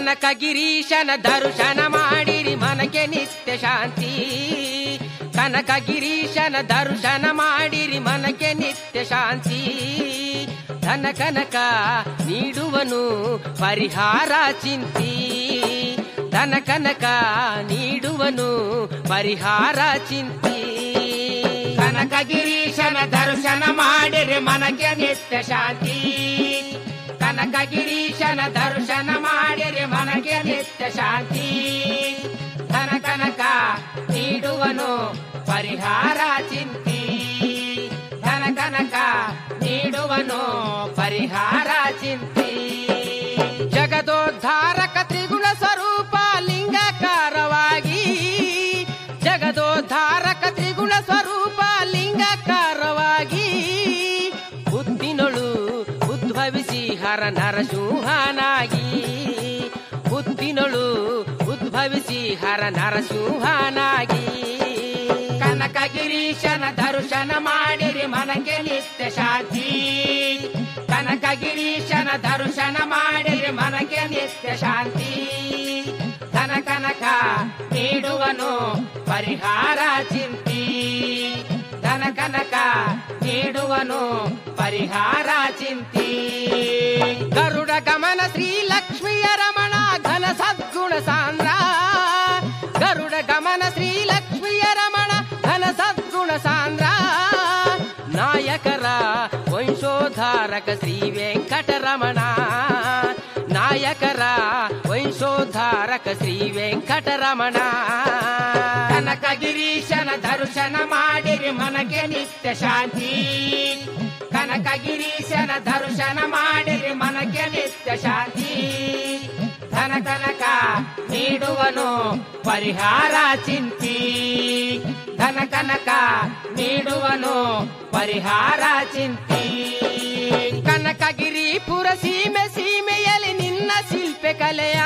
ಕನಕಗಿರೀಶನ ದರ್ಶನ ಮಾಡಿರಿ ಮನಕ್ಕೆ ನಿತ್ಯ ಶಾಂತಿ ಕನಕಗಿರೀಶನ ದರ್ಶನ ಮಾಡಿರಿ ಮನಕ್ಕೆ ನಿತ್ಯ ಶಾಂತಿ ಧನ ಕನಕ ನೀಡುವನು ಪರಿಹಾರ ಚಿಂತಿ ಧನ ಕನಕ ನೀಡುವನು ಪರಿಹಾರ ಚಿಂತಿ ಕನಕಗಿರೀಶನ ದರ್ಶನ ಮಾಡಿರಿ ಮನಕ್ಕೆ ನಿತ್ಯ ಶಾಂತಿ ಕನಕಗಿರೀಶನ ದರ್ಶನ ಮಾಡಿರಿ ಮನಕ್ಕೆ ನಿತ್ಯ ಶಾಂತಿ ಧನ ಕನಕ ನೀಡುವನು ಪರಿಹಾರ ಚಿಂತಿ ಧನ ಕನಕ ನೀಡುವನು ಪರಿಹಾರ ಚಿಂತಿ ಜಗದೋದ್ಧಾರಕ ತ್ರಿಗುಣ ಸ್ವರೂಪ ಲಿಂಗಕಾರವಾಗಿ ಜಗದೋದ್ಧಾರಕ ತ್ರಿಗುಣ ಸ್ವರೂಪ ಲಿಂಗಕಾರವಾಗಿ ಬುದ್ಧಿನೊಳು ಉದ್ಭವಿಸಿ ಹರ ನರಸಿಂಹನಾಗಿ ಬುದ್ಧಿನೊಳು ಉದ್ಭವಿಸಿ ಹರ ನರಸಿಂಹನಾಗಿ ಕನಕಗಿರೀಶನ ದರ್ಶನ ಮಾಡಿರಿ ಮನಕ್ಕೆ ನಿತ್ಯ ಶಾಂತಿ ಕನಕಗಿರೀಶನ ದರ್ಶನ ಮಾಡಿರಿ ಮನಕ್ಕೆ ನಿತ್ಯ ಶಾಂತಿ ಧನ ಕನಕ ನೀಡುವನು ಪರಿಹಾರ ಚಿಂತಿ ಧನ ಕನಕ ನೀಡುವನು ಪರಿಹಾರ ಚಿಂತಿ ಗರುಡ ಗಮನ ಶ್ರೀ ಲಕ್ಷ್ಮಿಯ ರಮಣ ಘನ ಸದ್ಗುಣ ಸಾಂದ್ರ ಗರುಡ ಗಮನ ಶ್ರೀ ಲಕ್ಷ್ಮಿಯ ರಮಣ ಘನ ಸದ್ಗುಣ ಸಾಂದ್ರ ನಾಯಕರ ವಂಶೋದ್ಧಾರಕ ಶ್ರೀ ವೆಂಕಟರಮಣ ನಾಯಕರ ವಂಶೋದ್ಧಾರಕ ಶ್ರೀ ವೆಂಕಟರಮಣ ಕನಕಗಿರೀಶನ ದರ್ಶನ ಮಾಡಿರಿ ಮನಕ್ಕೆ ನಿತ್ಯ ಶಾಂತಿ ಕನಕಗಿರೀಶನ ದರ್ಶನ ಮಾಡಿರಿ ಮನಕ್ಕೆ ನಿತ್ಯ ಶಾಂತಿ ಧನ ಕನಕ ನೀಡುವನು ಪರಿಹಾರ ಚಿಂತಿ ಧನ ಕನಕ ನೀಡುವನು ಪರಿಹಾರ ಚಿಂತಿ ಕನಕಗಿರಿಪುರ ಸೀಮೆ ಸೀಮೆಯಲ್ಲಿ ನಿನ್ನ ಶಿಲ್ಪೆ ಕಲೆಯ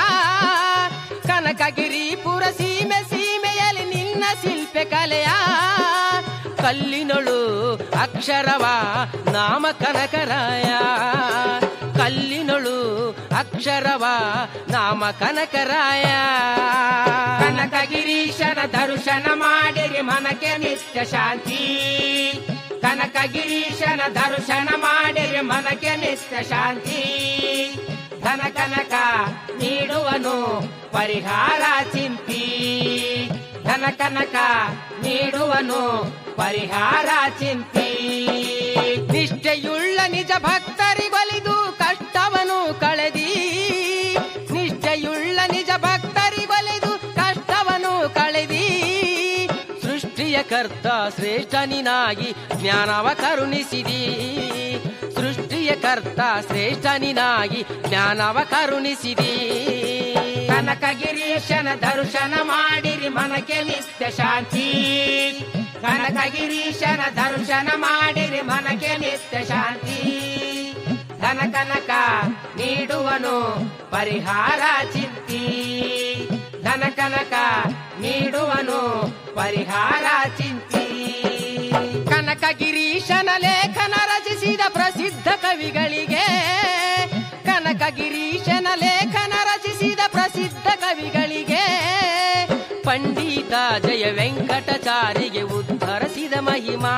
ಕನಕಗಿರಿಪುರ ಸೀಮೆ ಸೀಮೆಯಲ್ಲಿ ನಿನ್ನ ಶಿಲ್ಪೆ ಕಲೆಯ ಕಲ್ಲಿನೊಳು ಅಕ್ಷರವ ನಾಮ ಕನಕರಾಯ ಕಲ್ಲಿನೊಳು ಅಕ್ಷರವ ನಾಮ ಕನಕರಾಯ ಕನಕಗಿರೀಶನ ದರ್ಶನ ಮಾಡಿರಿ ಮನಕ್ಕೆ ನಿತ್ಯ ಶಾಂತಿ ಕನಕಗಿರೀಶನ ದರ್ಶನ ಮಾಡಿರಿ ಮನಕ್ಕೆ ನಿತ್ಯ ಶಾಂತಿ ಧನ ಕನಕ ನೀಡುವನು ಪರಿಹಾರ ಚಿಂತಿ ಧನ ಕನಕ ನೀಡುವನು ಪರಿಹಾರ ಚಿಂತಿ ನಿಷ್ಠೆಯುಳ್ಳ ನಿಜ ಭಕ್ತರಿಗೊಲಿದು ಕಷ್ಟವನು ಕಳೆದಿ ನಿಷ್ಠೆಯುಳ್ಳ ನಿಜ ಭಕ್ತರಿಗೊಲಿದು ಕಷ್ಟವನು ಕಳೆದಿ ಸೃಷ್ಟಿಯ ಕರ್ತ ಶ್ರೇಷ್ಠನಿನಾಗಿ ಜ್ಞಾನವ ಕರುಣಿಸಿದಿ ಸೃಷ್ಟಿಯ ಕರ್ತ ಶ್ರೇಷ್ಠನಿನಾಗಿ ಜ್ಞಾನವ ಕರುಣಿಸಿದಿ ಕನಕಗಿರೀಶನ ದರ್ಶನ ಮಾಡಿರಿ ಮನಕ್ಕೆ ನಿತ್ಯ ಶಾಂತಿ ಕನಕಗಿರೀಶನ ದರ್ಶನ ಮಾಡಿರಿ ಮನಕ್ಕೆ ನಿತ್ಯ ಶಾಂತಿ ಧನ ಕನಕ ನೀಡುವನು ಪರಿಹಾರ ಚಿಂತಿ ಧನ ಕನಕ ನೀಡುವನು ಪರಿಹಾರ ಚಿಂತಿ ಕನಕಗಿರೀಶನ ಲೇಖನ ರಚಿಸಿದ ಪ್ರಸಿದ್ಧ ಕವಿಗಳಿಗೆ ಕನಕಗಿರೀಶನ ಲೇಖನ ರಚಿಸಿದ ಪ್ರಸಿದ್ಧ ಕವಿಗಳಿಗೆ ಪಂಡಿತ ಜಯ ವೆಂಕಟಚಾರಿಗೆ ಉದ್ಧರಿಸಿದ ಮಹಿಮಾ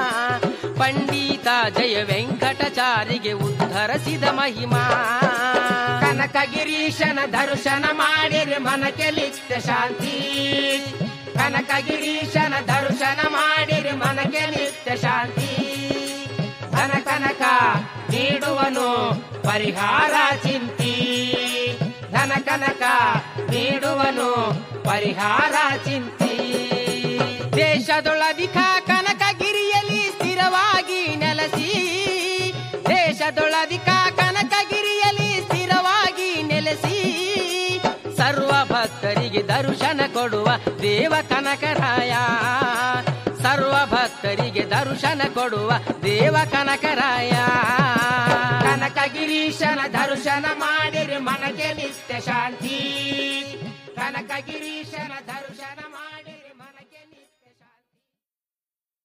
ಪಂಡಿತ ಜಯ ವೆಂಕಟಚಾರಿಗೆ ಉದ್ಧರಿಸಿದ ಮಹಿಮಾ ಕನಕಗಿರೀಶನ ದರ್ಶನ ಮಾಡಿರಿ ಮನಕ್ಕೆ ನಿತ್ಯ ಶಾಂತಿ ಕನಕಗಿರೀಶನ ದರ್ಶನ ಮಾಡಿರಿ ಮನಕ್ಕೆ ನಿತ್ಯ ಶಾಂತಿ ಧನ ಕನಕ ನೀಡುವನು ಪರಿಹಾರ ಚಿಂತಿ ಧನ ಕನಕ ನೀಡುವನು ಪರಿಹಾರ ಚಿಂತಿ ದೇಶದೊಳಧಿಕ ಕನಕಗಿರಿಯಲ್ಲಿ ಸ್ಥಿರವಾಗಿ ನೆಲೆಸಿ ದೇಶದೊಳಧಿಕ ಕನಕಗಿರಿಯಲ್ಲಿ ಸ್ಥಿರವಾಗಿ ನೆಲೆಸಿ ಸರ್ವ ಭಕ್ತರಿಗೆ ದರ್ಶನ ಕೊಡುವ ದೇವ ಕನಕರಾಯ ಸರ್ವ ಭಕ್ತರಿಗೆ ದರ್ಶನ ಕೊಡುವ ದೇವ ಕನಕರಾಯ ಕನಕಗಿರೀಶನ ದರ್ಶನ ಮಾಡಿರಿ ಮನಕ್ಕೆ ನಿತ್ಯ ಶಾಂತಿ ಕನಕಗಿರೀಶನ ದರ್ಶನ